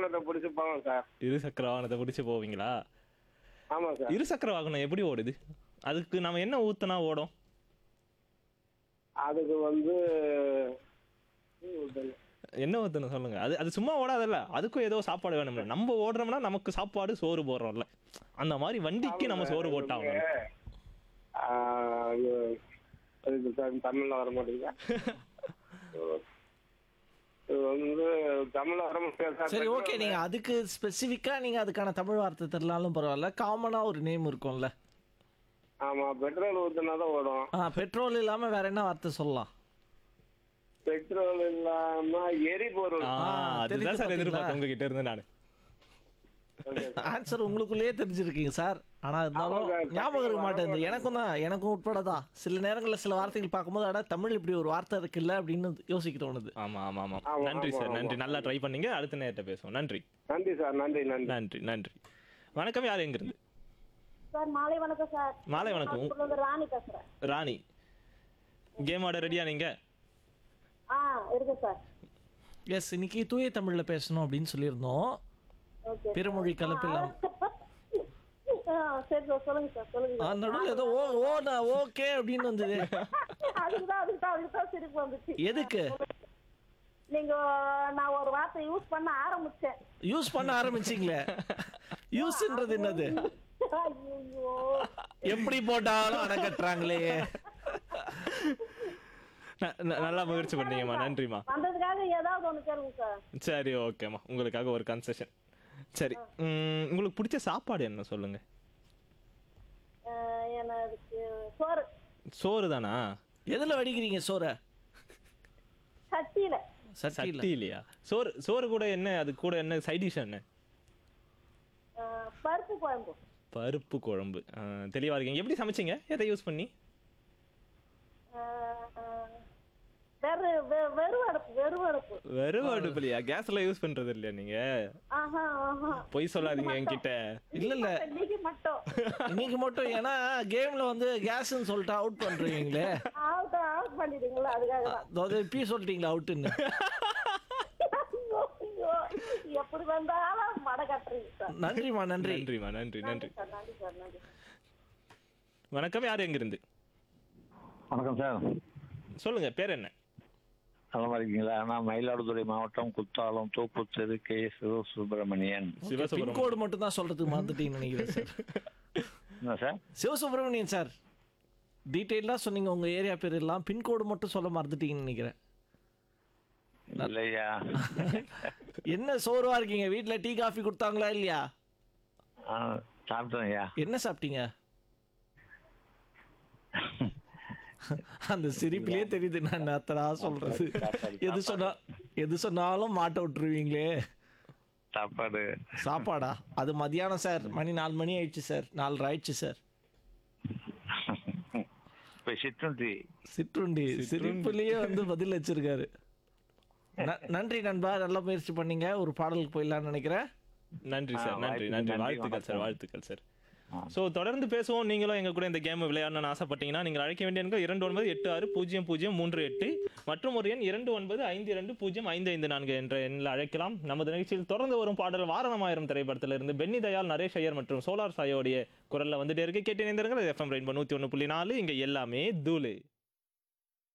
வாகனத்தை பிடிச்சி போவோம் சார் இரு சக்கர வாகனத்தை பிடிச்சி போவீங்களா ஆமாம் சார் இரு சக்கர வாகனம் எப்படி ஓடுது அதுக்கு நம்ம என்ன ஊத்துனா ஓடும் அதுக்கு வந்து என்ன ஊத்தணும் சொல்லுங்க அது அது சும்மா ஓடாதல்ல அதுக்கும் ஏதோ சாப்பாடு வேணும்ல நம்ம ஓடுறோம்னா நமக்கு சாப்பாடு சோறு போடுறோம்ல அந்த மாதிரி வண்டிக்கு நம்ம சோறு போட்டாகணும் ஆ, ஐயோ, அதுக்கு த- தமிழ்ல வர மாட்டேங்குதா இது வந்து தமிழ்ல வர மாட்டேங்குது சார். சரி ஓகே நீங்க அதுக்கு ஸ்பெசிஃபிக்கா நீங்க அதுக்கான தமிழ் வார்த்தை தெரியலாலும் பரவாயில்ல காமனா ஒரு நேம் இருக்கும்ல ஆமா பெட்ரோல் ஊத்துனா தான் ஓடும் ஆ பெட்ரோல் இல்லாம வேற என்ன வார்த்தை சொல்லலாம் பெட்ரோல் இல்லாம எரிபொருள் ஆ, அதுதான் தெரியுது சார் எதிர்பார்த்தேன் பாத்தீங்களா? உங்ககிட்ட இருந்து நான் ஆன்சர் உங்களுக்குள்ளேயே தெரிஞ்சிருக்கீங்க சார் ஆனா இருந்தாலும் ஆமா சார். ஞாபகம் இருக்க மாட்டேங்குது எனக்கும் தான் எனக்கும் உட்பட தான் சில நேரங்களில் சில வார்த்தைகள் பார்க்கும்போது அட தமிழ் இப்படி ஒரு வார்த்தை இருக்குல்ல அப்படின்னு யோசிக்க தோணுது ஆமா ஆமா ஆமா ஆமா, நன்றி ஆமா, சார் ஆமா. நன்றி நல்லா ட்ரை பண்ணீங்க அடுத்த நேரத்தை பேசுவோம் நன்றி நன்றி சார் நன்றி நன்றி நன்றி நன்றி வணக்கம் யார் எங்கிருந்து சார் மாலை வணக்கம் சார் மாலை வணக்கம். நான் சொல்றது ராணி பேசுறேன் ராணி கேம் ஆட ரெடியா நீங்க ஆ இருக்கு சார் எஸ் இன்னைக்கு தூய தமிழ்ல பேசணும் அப்படின்னு சொல்லியிருந்தோம் ஓகே பிறமொழி கலப்பில்லாம் சரி சார் சொல்லுங்க சார் சொல்லுங்க அந்த நடுவில் ஏதோ ஓ ஓ நான் ஓகே அப்படின்னு வந்தது அதுக்கு தான் அதுக்கு தான் அதுக்கு தான் சிரிப்பு வந்துச்சு எதுக்கு நீங்க நான் ஒரு வார்த்தை யூஸ் பண்ண ஆரம்பிச்சேன் யூஸ் பண்ண ஆரம்பிச்சிங்களே யூஸ்ன்றது என்னது ஐயோ எப்படி போட்டாலும் அணை கட்டுறாங்களே ந- ந- நல்லா முயற்சி பண்ணீங்கம்மா நன்றிம்மா வந்ததுக்காக ஏதாவது ஒண்ணு கேளுங்க சார் சரி ஓகேம்மா உங்களுக்காக ஒரு கன்செஷன் சரி ம், உங்களுக்கு பிடிச்ச சாப்பாடு என்ன சொல்லுங்க அஹ், எனக்கு சோறு சோறு தானா எதுல வடிக்கிறீங்க சோற சட்டியில சட்டியில சட்டி இல்லையா சோறு சோறு கூட என்ன அது கூட என்ன சைட் டிஷ் என்ன அஹ், பருப்பு குழம்பு பருப்பு குழம்பு ஆ, தெளிவா இருக்கீங்க எப்படி சமைச்சீங்க எதை யூஸ் பண்ணி அஹ், அஹ், வெறு வெ- வெறும் அடுப்பு வெறும் அடுப்பு வெறும் அடுப்புலையா கேஸ்ல யூஸ் பண்றது இல்லையா நீங்க ஆஹா ஆஹா பொய் சொல்லாதீங்க என்கிட்ட இல்ல இல்ல இன்னைக்கு மட்டும் இன்னைக்கு மட்டும் ஏன்னா கேம்ல வந்து கேஸ்ன்னு சொல்லிட்டு அவுட் பண்றீங்களே அவுட் அவுட் பண்ணிட்டீங்களா அதுக்காக தான் அதாவது இப்பயே சொல்லிட்டீங்களா அவுட்டுன்னு ஐயோ, ஐயோ, எப்படி வந்தாலும் மட கட்டுறீங்க சார் நன்றிம்மா நன்றி நன்றிம்மா நன்றி நன்றி சார் நன்றி சார் நன்றி வணக்கம் யார் எங்கிருந்து வணக்கம் சார் சொல்லுங்க பேர் என்ன நலமா இருக்கீங்களா நான் மயிலாடுதுறை மாவட்டம் குத்தாலம் தோப்பு தெரு கே சிவ சுப்பிரமணியன் சிவசுப்ரமணியம் பின்கோடு மட்டும் தான் சொல்றதுக்கு மறந்துட்டீங்கன்னு நினைக்கிறேன் சார் என்ன சார் சிவசுப்ரமணியன் சார் டீட்டெயிலாக சொன்னீங்க உங்க ஏரியா பேர் எல்லாம் பின்கோடு மட்டும் சொல்ல மறந்துட்டீங்கன்னு நினைக்கிறேன் இல்லையா என்ன சோர்வா இருக்கீங்க வீட்ல டீ காஃபி கொடுத்தாங்களா இல்லையா ஆ, சாப்பிட்டேன் ஐயா என்ன சாப்பிட்டீங்க அந்த சிரிப்பிலே தெரியுது நான் அத்தடா சொல்றது எது சொன்னா எது சொன்னாலும் மாட்ட விட்டுருவீங்களே சாப்பாடு சாப்பாடா அது மதியானம் சார் மணி நாலு மணி ஆயிடுச்சு சார் நாலரை ஆயிடுச்சு சார் இப்போ சிற்றுண்டி சிற்றுண்டி சிரிப்புலயே வந்து பதில் வச்சிருக்காரு ந- நன்றி நண்பா நல்ல முயற்சி பண்ணீங்க ஒரு பாடலுக்கு போயிடலாம்னு நினைக்கிறேன் நன்றி சார் ஆ, நன்றி வாய்ப்புக்கு நன்றி நன்றி, வாழ்த்துக்கள் சார் வணக்கம். வாழ்த்துக்கள் சார் ஸோ தொடர்ந்து பேசுவோம் நீங்களும் எங்க கூட இந்த கேம் விளையாடணும்னு ஆசைப்பட்டீங்கன்னா நீங்கள் அழைக்க வேண்டிய எண்கள் இரண்டு ஒன்பது எட்டு ஆறு பூஜ்ஜியம் பூஜ்ஜியம் மூன்று எட்டு மற்றும் ஒரு எண் இரண்டு ஒன்பது ஐந்து இரண்டு பூஜ்ஜியம் ஐந்து ஐந்து நான்கு என்ற எண்ணில் அழைக்கலாம் நமது நிகழ்ச்சியில் தொடர்ந்து வரும் பாடல் வாரணமாயிரம் திரைப்படத்திலிருந்து பென்னி தயாள் நரேஷ் ஐயர் மற்றும் சோலார் சாயோடைய குரல்ல வந்துட்டே இருக்கு கேட்டு இணைந்திருங்கள் எஃப்எம் ரெயின்போ நூற்றி ஒன்று புள்ளி நாலு இங்கே எல்லாமே தூளு